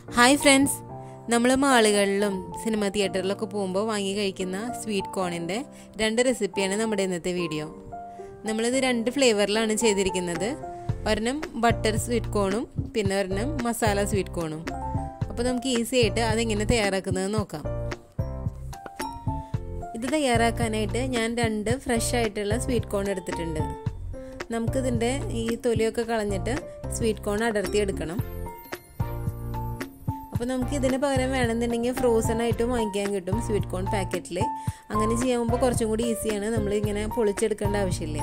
hi friends നമ്മൾ മാളുകളിലും cinema തിയേറ്ററിലൊക്കെ പോകുമ്പോൾ വാങ്ങി കഴിക്കുന്ന സ്വീറ്റ് കോണിൻ്റെ രണ്ട് റെസിപ്പിയാണ് നമ്മുടെ ഇന്നത്തെ വീഡിയോ നമ്മളിത് രണ്ട് ഫ്ലേവറിലാണ് ചെയ്തിരിക്കുന്നത് ഒരെണ്ണം ബട്ടർ സ്വീറ്റ് കോണും പിന്നെ ഒരെണ്ണം മസാല സ്വീറ്റ് കോണും അപ്പോൾ നമുക്ക് ഈസി ആയിട്ട് അതെങ്ങനെ തയ്യാറാക്കുന്നത് നോക്കാം ഇത് തയ്യാറാക്കാനായിട്ട് ഞാൻ രണ്ട് ഫ്രഷ് ആയിട്ടുള്ള സ്വീറ്റ് കോൺ എടുത്തിട്ടുണ്ട് നമുക്കിതിൻ്റെ ഈ തൊലിയൊക്കെ കളഞ്ഞിട്ട് സ്വീറ്റ് കോൺ അടർത്തി എടുക്കണം അപ്പോൾ നമുക്ക് ഇതിന് പകരം വേണമെന്നുണ്ടെങ്കിൽ ഫ്രോസൺ ആയിട്ടും വാങ്ങിക്കാൻ കിട്ടും സ്വീറ്റ് കോൺ പാക്കറ്റിൽ അങ്ങനെ ചെയ്യുമ്പോൾ കുറച്ചും കൂടി ഈസിയാണ് നമ്മൾ ഇങ്ങനെ പൊളിച്ചെടുക്കേണ്ട ആവശ്യമില്ല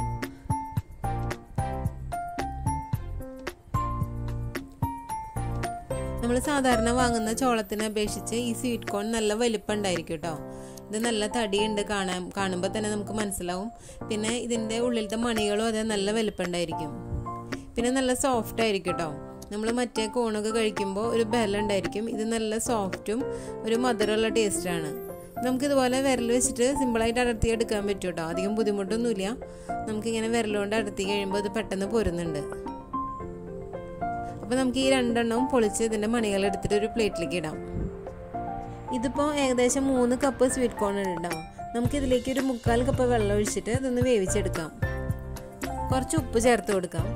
നമ്മൾ സാധാരണ വാങ്ങുന്ന ചോളത്തിനെ അപേക്ഷിച്ച് ഈ സ്വീറ്റ് കോൺ നല്ല വലിപ്പം ഉണ്ടായിരിക്കും കേട്ടോ ഇത് നല്ല തടിയുണ്ട് കാണാൻ കാണുമ്പോൾ തന്നെ നമുക്ക് മനസ്സിലാവും പിന്നെ ഇതിൻ്റെ ഉള്ളിലത്തെ മണികളും അതെ നല്ല വലിപ്പം ഉണ്ടായിരിക്കും പിന്നെ നല്ല സോഫ്റ്റ് ആയിരിക്കും കേട്ടോ നമ്മൾ മറ്റേ കോണൊക്കെ കഴിക്കുമ്പോൾ ഒരു ബലം ഉണ്ടായിരിക്കും ഇത് നല്ല സോഫ്റ്റും ഒരു മധുരമുള്ള ടേസ്റ്റാണ് നമുക്കിതുപോലെ വിരൽ വെച്ചിട്ട് സിമ്പിളായിട്ട് അടർത്തി എടുക്കാൻ പറ്റും കേട്ടോ അധികം ബുദ്ധിമുട്ടൊന്നുമില്ല നമുക്കിങ്ങനെ വിരലുകൊണ്ട് അടർത്തി കഴിയുമ്പോൾ ഇത് പെട്ടെന്ന് പോരുന്നുണ്ട് അപ്പോൾ നമുക്ക് ഈ രണ്ടെണ്ണവും പൊളിച്ച് ഇതിൻ്റെ മണികൾ എടുത്തിട്ട് ഒരു പ്ലേറ്റിലേക്ക് ഇടാം ഇതിപ്പോൾ ഏകദേശം മൂന്ന് കപ്പ് സ്വീറ്റ് കോൺ ഉണ്ടാവും നമുക്കിതിലേക്ക് ഒരു മുക്കാൽ കപ്പ് വെള്ളം ഒഴിച്ചിട്ട് ഇതൊന്ന് വേവിച്ചെടുക്കാം കുറച്ച് ഉപ്പ് ചേർത്ത് കൊടുക്കാം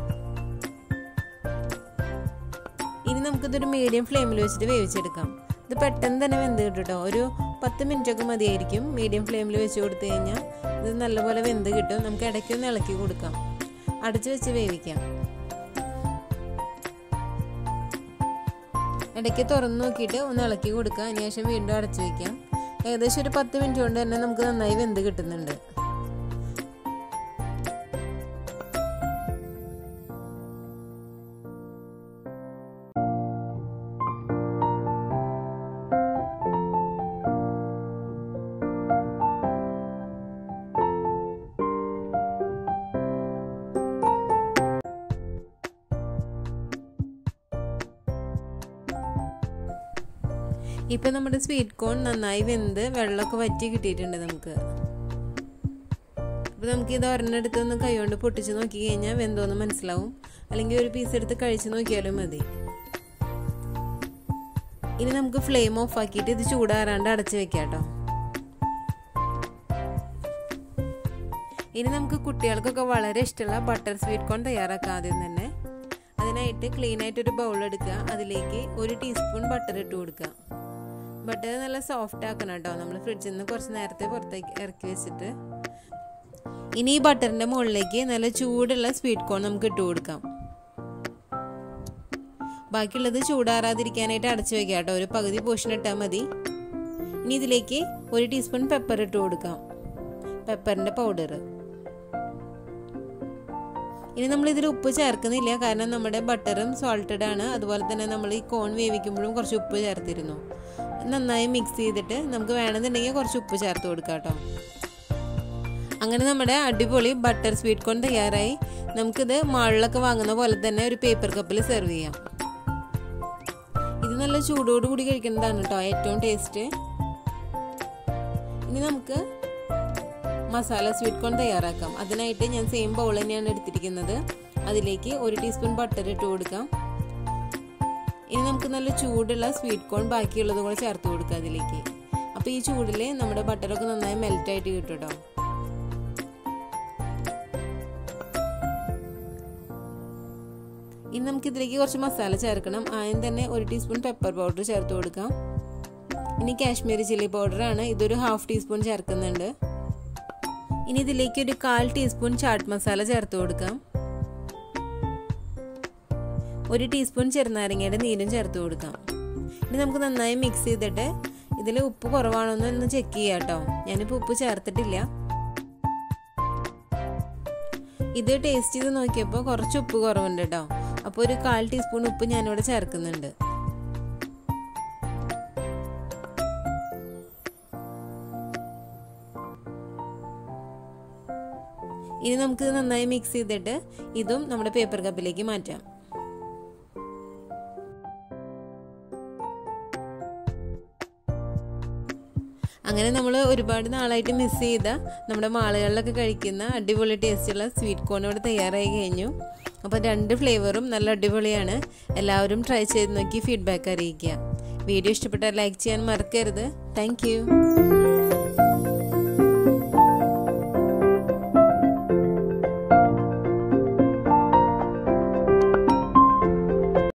ഇനി നമുക്കിതൊരു മീഡിയം ഫ്ലെയിമിൽ വെച്ചിട്ട് വേവിച്ചെടുക്കാം ഇത് പെട്ടെന്ന് തന്നെ വെന്ത് കിട്ടും കേട്ടോ ഒരു പത്ത് മിനിറ്റ് ഒക്കെ മതിയായിരിക്കും മീഡിയം ഫ്ലെയിമിൽ വെച്ച് കൊടുത്തു കഴിഞ്ഞാൽ ഇത് നല്ലപോലെ വെന്ത് കിട്ടും നമുക്ക് ഇടയ്ക്കൊന്ന് ഇളക്കി കൊടുക്കാം അടച്ചു വെച്ച് വേവിക്കാം ഇടയ്ക്ക് തുറന്ന് നോക്കിയിട്ട് ഒന്ന് ഇളക്കി കൊടുക്കുക അതിനുശേഷം വീണ്ടും അടച്ചു വയ്ക്കാം ഏകദേശം ഒരു പത്ത് മിനിറ്റ് കൊണ്ട് തന്നെ നമുക്ക് നന്നായി വെന്ത് കിട്ടുന്നുണ്ട് ഇപ്പം നമ്മുടെ സ്വീറ്റ് കോൺ നന്നായി വെന്ത് വെള്ളമൊക്കെ വറ്റി കിട്ടിയിട്ടുണ്ട് നമുക്ക് അപ്പോൾ നമുക്ക് ഇത് ഒരെണ്ണെടുത്ത് ഒന്ന് കൈകൊണ്ട് പൊട്ടിച്ച് നോക്കി കഴിഞ്ഞാൽ വെന്തോന്ന് മനസ്സിലാവും അല്ലെങ്കിൽ ഒരു പീസ് എടുത്ത് കഴിച്ച് നോക്കിയാലും മതി ഇനി നമുക്ക് ഫ്ലെയിം ഓഫ് ആക്കിയിട്ട് ഇത് ചൂടാറാണ്ട് അടച്ചു വെക്കാം കേട്ടോ ഇനി നമുക്ക് കുട്ടികൾക്കൊക്കെ വളരെ ഇഷ്ടമുള്ള ബട്ടർ സ്വീറ്റ് കോൺ തയ്യാറാക്കാം ആദ്യം തന്നെ അതിനായിട്ട് ക്ലീൻ ആയിട്ട് ഒരു ബൗൾ എടുക്കുക അതിലേക്ക് ഒരു ടീസ്പൂൺ ബട്ടർ ഇട്ട് കൊടുക്കുക ബട്ടർ നല്ല സോഫ്റ്റ് ആക്കണം കേട്ടോ നമ്മൾ ഫ്രിഡ്ജിൽ നിന്ന് കുറച്ച് നേരത്തെ പുറത്തേക്ക് ഇറക്കി വെച്ചിട്ട് ഇനി ഈ ബട്ടറിൻ്റെ മുകളിലേക്ക് നല്ല ചൂടുള്ള സ്വീറ്റ് കോൺ നമുക്ക് ഇട്ട് കൊടുക്കാം ബാക്കിയുള്ളത് ചൂടാറാതിരിക്കാനായിട്ട് അടച്ചു വെക്കാം കേട്ടോ ഒരു പകുതി പോർഷൻ ഇട്ടാൽ മതി ഇനി ഇതിലേക്ക് ഒരു ടീസ്പൂൺ പെപ്പർ ഇട്ട് കൊടുക്കാം പെപ്പറിൻ്റെ പൗഡർ ഇനി നമ്മൾ ഇതിൽ ഉപ്പ് ചേർക്കുന്നില്ല കാരണം നമ്മുടെ ബട്ടറും സോൾട്ടഡ് ആണ് അതുപോലെ തന്നെ നമ്മൾ ഈ കോൺ വേവിക്കുമ്പോഴും കുറച്ച് ഉപ്പ് ചേർത്തിരുന്നു നന്നായി മിക്സ് ചെയ്തിട്ട് നമുക്ക് വേണമെന്നുണ്ടെങ്കിൽ കുറച്ച് ഉപ്പ് ചേർത്ത് കൊടുക്കാം കേട്ടോ അങ്ങനെ നമ്മുടെ അടിപൊളി ബട്ടർ സ്വീറ്റ് കോൺ തയ്യാറായി നമുക്കിത് മാളിലൊക്കെ വാങ്ങുന്ന പോലെ തന്നെ ഒരു പേപ്പർ കപ്പിൽ സെർവ് ചെയ്യാം ഇത് നല്ല ചൂടോട് കൂടി കഴിക്കുന്നതാണ് കേട്ടോ ഏറ്റവും ടേസ്റ്റ് ഇനി നമുക്ക് മസാല സ്വീറ്റ് കോൺ തയ്യാറാക്കാം അതിനായിട്ട് ഞാൻ സെയിം ബൗൾ തന്നെയാണ് എടുത്തിരിക്കുന്നത് അതിലേക്ക് ഒരു ടീസ്പൂൺ ബട്ടർ ഇട്ട് കൊടുക്കാം ഇനി നമുക്ക് നല്ല ചൂടുള്ള സ്വീറ്റ് കോൺ ബാക്കിയുള്ളത് കൂടെ ചേർത്ത് കൊടുക്കുക അതിലേക്ക് അപ്പോൾ ഈ ചൂടിൽ നമ്മുടെ ബട്ടറൊക്കെ നന്നായി മെൽറ്റ് ആയിട്ട് കിട്ടും കേട്ടോ ഇനി നമുക്ക് ഇതിലേക്ക് കുറച്ച് മസാല ചേർക്കണം ആദ്യം തന്നെ ഒരു ടീസ്പൂൺ പെപ്പർ പൗഡർ ചേർത്ത് കൊടുക്കാം ഇനി കാശ്മീരി ചില്ലി പൗഡറാണ് ഇതൊരു ഹാഫ് ടീസ്പൂൺ ചേർക്കുന്നുണ്ട് ഇനി ഇതിലേക്ക് ഒരു കാൽ ടീസ്പൂൺ ചാട്ട് മസാല ചേർത്ത് കൊടുക്കാം ഒരു ടീസ്പൂൺ ചെറുനാരങ്ങയുടെ നീരും ചേർത്ത് കൊടുക്കാം ഇനി നമുക്ക് നന്നായി മിക്സ് ചെയ്തിട്ട് ഇതിൽ ഉപ്പ് കുറവാണോ എന്ന് ചെക്ക് ചെയ്യാം കേട്ടോ ഞാനിപ്പോൾ ഉപ്പ് ചേർത്തിട്ടില്ല ഇത് ടേസ്റ്റ് ചെയ്ത് നോക്കിയപ്പോൾ കുറച്ച് ഉപ്പ് കുറവുണ്ട് കേട്ടോ അപ്പോൾ ഒരു കാൽ ടീസ്പൂൺ ഉപ്പ് ഞാനിവിടെ ചേർക്കുന്നുണ്ട് ഇനി നമുക്ക് നന്നായി മിക്സ് ചെയ്തിട്ട് ഇതും നമ്മുടെ പേപ്പർ കപ്പിലേക്ക് മാറ്റാം അങ്ങനെ നമ്മൾ ഒരുപാട് നാളായിട്ട് മിസ് ചെയ്ത നമ്മുടെ മാളുകളിലൊക്കെ കഴിക്കുന്ന അടിപൊളി ടേസ്റ്റുള്ള സ്വീറ്റ് കോൺ ഇവിടെ തയ്യാറായി കഴിഞ്ഞു അപ്പോൾ രണ്ട് ഫ്ലേവറും നല്ല അടിപൊളിയാണ് എല്ലാവരും ട്രൈ ചെയ്ത് നോക്കി ഫീഡ്ബാക്ക് അറിയിക്കുക വീഡിയോ ഇഷ്ടപ്പെട്ടാൽ ലൈക്ക് ചെയ്യാൻ മറക്കരുത് താങ്ക്